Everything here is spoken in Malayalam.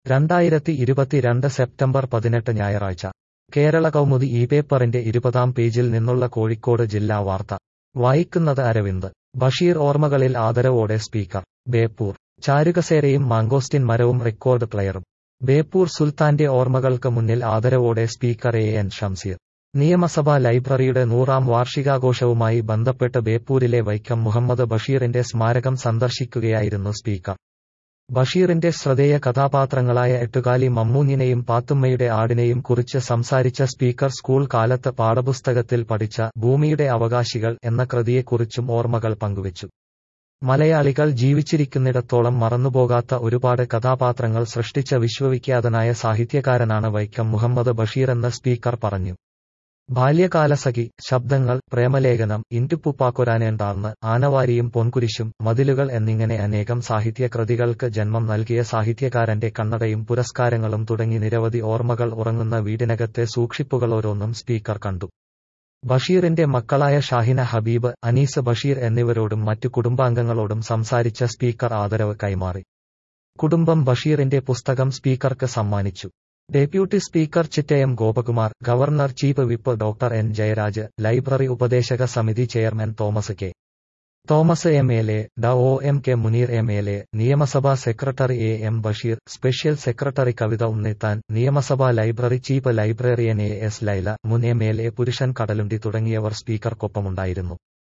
രണ്ടായിരത്തി ഇരുപത്തിരണ്ട് സെപ്റ്റംബർ പതിനെട്ട് ഞായറാഴ്ച കേരള കൗമുദി ഈ പേപ്പറിന്റെ ഇരുപതാം പേജിൽ നിന്നുള്ള കോഴിക്കോട് ജില്ലാ വാർത്ത വായിക്കുന്നത് അരവിന്ദ് ബഷീർ ഓർമ്മകളിൽ ആദരവോടെ സ്പീക്കർ ബേപ്പൂർ ചാരുകസേരയും മാങ്കോസ്റ്റിൻ മരവും റെക്കോർഡ് പ്ലെയറും ബേപ്പൂർ സുൽത്താന്റെ ഓർമ്മകൾക്ക് മുന്നിൽ ആദരവോടെ സ്പീക്കർ എ എൻ ഷംസീർ നിയമസഭാ ലൈബ്രറിയുടെ നൂറാം വാർഷികാഘോഷവുമായി ബന്ധപ്പെട്ട് ബേപ്പൂരിലെ വൈക്കം മുഹമ്മദ് ബഷീറിന്റെ സ്മാരകം സന്ദർശിക്കുകയായിരുന്നു സ്പീക്കർ ബഷീറിന്റെ ശ്രദ്ധേയ കഥാപാത്രങ്ങളായ എട്ടുകാലി മമ്മൂഞ്ഞിനെയും പാത്തുമ്മയുടെ ആടിനെയും കുറിച്ച് സംസാരിച്ച സ്പീക്കർ സ്കൂൾ കാലത്ത് പാഠപുസ്തകത്തിൽ പഠിച്ച ഭൂമിയുടെ അവകാശികൾ എന്ന കൃതിയെക്കുറിച്ചും ഓർമ്മകൾ പങ്കുവച്ചു മലയാളികൾ ജീവിച്ചിരിക്കുന്നിടത്തോളം മറന്നുപോകാത്ത ഒരുപാട് കഥാപാത്രങ്ങൾ സൃഷ്ടിച്ച വിശ്വവിഖ്യാതനായ സാഹിത്യകാരനാണ് വൈക്കം മുഹമ്മദ് ബഷീറെന്ന് സ്പീക്കർ പറഞ്ഞു ബാല്യകാലസഖി ശബ്ദങ്ങൾ പ്രേമലേഖനം ഇന്റുപ്പുപ്പാക്കൊരാനേണ്ടാർന്ന് ആനവാരിയും പൊൻകുരിശും മതിലുകൾ എന്നിങ്ങനെ അനേകം സാഹിത്യ കൃതികൾക്ക് ജന്മം നൽകിയ സാഹിത്യകാരന്റെ കണ്ണടയും പുരസ്കാരങ്ങളും തുടങ്ങി നിരവധി ഓർമ്മകൾ ഉറങ്ങുന്ന വീടിനകത്തെ സൂക്ഷിപ്പുകളോരോന്നും സ്പീക്കർ കണ്ടു ബഷീറിന്റെ മക്കളായ ഷാഹിന ഹബീബ് അനീസ് ബഷീർ എന്നിവരോടും മറ്റു കുടുംബാംഗങ്ങളോടും സംസാരിച്ച സ്പീക്കർ ആദരവ് കൈമാറി കുടുംബം ബഷീറിന്റെ പുസ്തകം സ്പീക്കർക്ക് സമ്മാനിച്ചു deputy speaker Chittayam Gopakumar governor chief whip doctor N Jayaraj library ഉപദേശക സമിതി chairman Thomas K Thomas M L A ഡ ഒ M K Muneer M L A നിയമസഭാ secretary A M Basheer special secretary Kavitha Unnithan നിയമസഭാ library chief librarian A S Laila മുൻ എം എൽ എ പുരുഷൻ കടലുണ്ടി തുടങ്ങിയവർ സ്പീക്കർക്കൊപ്പമുണ്ടായിരുന്നു